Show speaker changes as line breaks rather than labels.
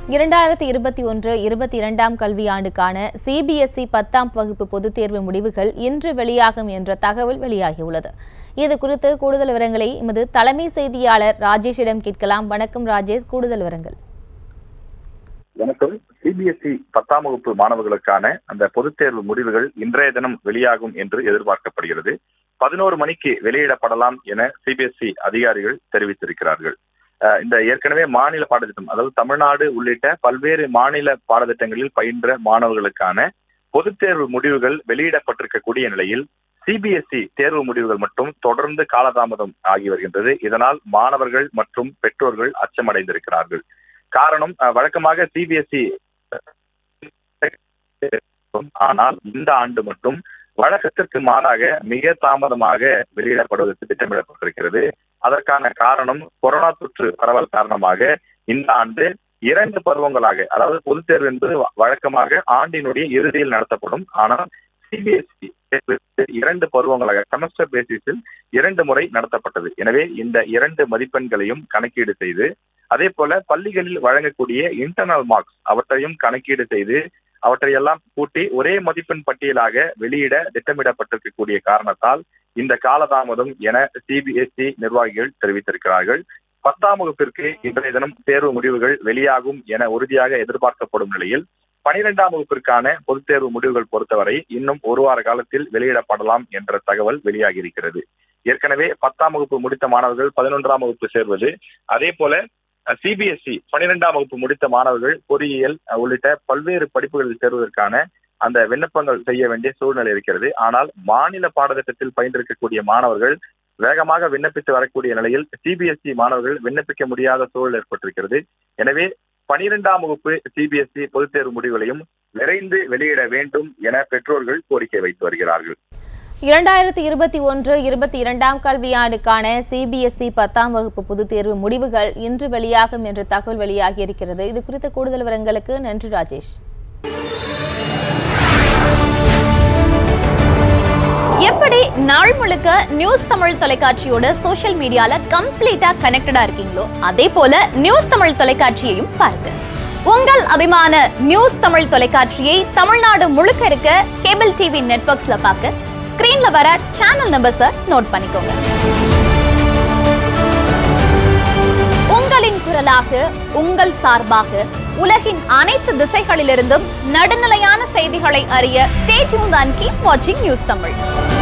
இரண்டாயிரத்தி இருபத்தி ஒன்று இருபத்தி இரண்டாம் கல்வியாண்டுக்கான சிபிஎஸ்இ பத்தாம் வகுப்பு பொதுத் தேர்வு முடிவுகள் இன்று வெளியாகும் என்ற தகவல் வெளியாகியுள்ளது இது குறித்து கூடுதல் விவரங்களை எமது தலைமை செய்தியாளர் ராஜேஷிடம் கேட்கலாம் வணக்கம் ராஜேஷ் கூடுதல் விவரங்கள்
வணக்கம் சிபிஎஸ்இ பத்தாம் வகுப்பு மாணவர்களுக்கான அந்த பொதுத் தேர்வு முடிவுகள் இன்றைய தினம் வெளியாகும் என்று எதிர்பார்க்கப்படுகிறது பதினோரு மணிக்கு வெளியிடப்படலாம் என சிபிஎஸ்இ அதிகாரிகள் தெரிவித்திருக்கிறார்கள் அஹ் இந்த ஏற்கனவே மாநில பாடத்திட்டம் அதாவது தமிழ்நாடு உள்ளிட்ட பல்வேறு மாநில பாடத்திட்டங்களில் பயின்ற மாணவர்களுக்கான பொதுத் தேர்வு முடிவுகள் வெளியிடப்பட்டிருக்கக்கூடிய நிலையில் சிபிஎஸ்இ தேர்வு முடிவுகள் மட்டும் தொடர்ந்து காலதாமதம் ஆகி வருகின்றது இதனால் மாணவர்கள் மற்றும் பெற்றோர்கள் அச்சமடைந்திருக்கிறார்கள் காரணம் அஹ், வழக்கமாக சிபிஎஸ்இ ஆனால் இந்த ஆண்டு மட்டும் வழக்கத்திற்கு மாறாக மிக தாமதமாக வெளியிடப்படுவதற்கு திட்டமிடப்பட்டிருக்கிறது அதற்கான காரணம் கொரோனா தொற்று பரவல் காரணமாக இந்த ஆண்டு இரண்டு பருவங்களாக அதாவது பொதுத் தேர்வு என்பது வ- வழக்கமாக ஆண்டினுடைய இறுதியில் நடத்தப்படும் ஆனால் சிபிஎஸ்இ இரண்டு பருவங்களாக செமஸ்டர் பேசிஸில் இரண்டு முறை நடத்தப்பட்டது எனவே இந்த இரண்டு மதிப்பெண்களையும் கணக்கீடு செய்து அதே போல பள்ளிகளில் வழங்கக்கூடிய இன்டர்னல் மார்க்ஸ் அவற்றையும் கணக்கீடு செய்து அவற்றையெல்லாம் கூட்டி ஒரே மதிப்பெண் பட்டியலாக வெளியிட திட்டமிடப்பட்டிருக்கக்கூடிய காரணத்தால் இந்த காலதாமதம் என சிபிஎஸ்இ நிர்வாகிகள் தெரிவித்திருக்கிறார்கள் பத்தாம் வகுப்பிற்கு இன்றைய தினம் தேர்வு முடிவுகள் வெளியாகும் என உறுதியாக எதிர்பார்க்கப்படும் நிலையில் பனிரெண்டாம் வகுப்பிற்கான பொதுத் தேர்வு முடிவுகள் பொறுத்தவரை இன்னும் ஒரு வார காலத்தில் வெளியிடப்படலாம் என்ற தகவல் வெளியாகி இருக்கிறது ஏற்கனவே பத்தாம் வகுப்பு முடித்த மாணவர்கள் பதினொன்றாம் வகுப்பு சேர்வது அதே போல சிபிஎஸ்இ பனிரெண்டாம் வகுப்பு முடித்த மாணவர்கள் பொறியியல் அஹ், உள்ளிட்ட பல்வேறு படிப்புகளில் சேருவதற்கான அந்த விண்ணப்பங்கள் செய்ய வேண்டிய சூழ்நிலை இருக்கிறது ஆனால் மாநில பாடத்திட்டத்தில் பயின்றிருக்கக்கூடிய மாணவர்கள் வேகமாக விண்ணப்பித்து வரக்கூடிய நிலையில் சிபிஎஸ்இ மாணவர்கள் விண்ணப்பிக்க முடியாத சூழல் ஏற்பட்டிருக்கிறது எனவே பனிரெண்டாம் வகுப்பு சிபிஎஸ்இ பொதுத் தேர்வு முடிவுகளையும் விரைந்து வெளியிட வேண்டும் என பெற்றோர்கள் கோரிக்கை வைத்து வருகிறார்கள்
இரண்டாயிரத்தி இருபத்தி ஒன்று இருபத்தி இரண்டாம் கல்வியாண்டுக்கான சிபிஎஸ்இ பத்தாம் வகுப்பு பொதுத் தேர்வு முடிவுகள் இன்று வெளியாகும் என்ற தகவல் வெளியாகியிருக்கிறது இது குறித்த கூடுதல் விவரங்களுக்கு நன்றி ராஜேஷ்
எப்படி நாள் முழுக்க நியூஸ் தமிழ் தொலைக்காட்சியோட சோஷியல் மீடியால கம்ப்ளீட்டா கனெக்டடா இருக்கீங்களோ அதே போல நியூஸ் தமிழ் தொலைக்காட்சியையும் பாருங்க உங்கள் அபிமான நியூஸ் தமிழ் தொலைக்காட்சியை தமிழ்நாடு முழுக்க இருக்க கேபிள் டிவி நெட்வொர்க்ஸ்ல பார்க்க ஸ்கிரீன்ல வர சேனல் நம்பர்ஸை நோட் பண்ணிக்கோங்க உங்களின் குரலாக உங்கள் சார்பாக உலகின் அனைத்து திசைகளிலிருந்தும் நடுநிலையான செய்திகளை அறிய ஸ்டே டியூன் அண்ட் கீப் வாட்சிங் நியூஸ் தமிழ்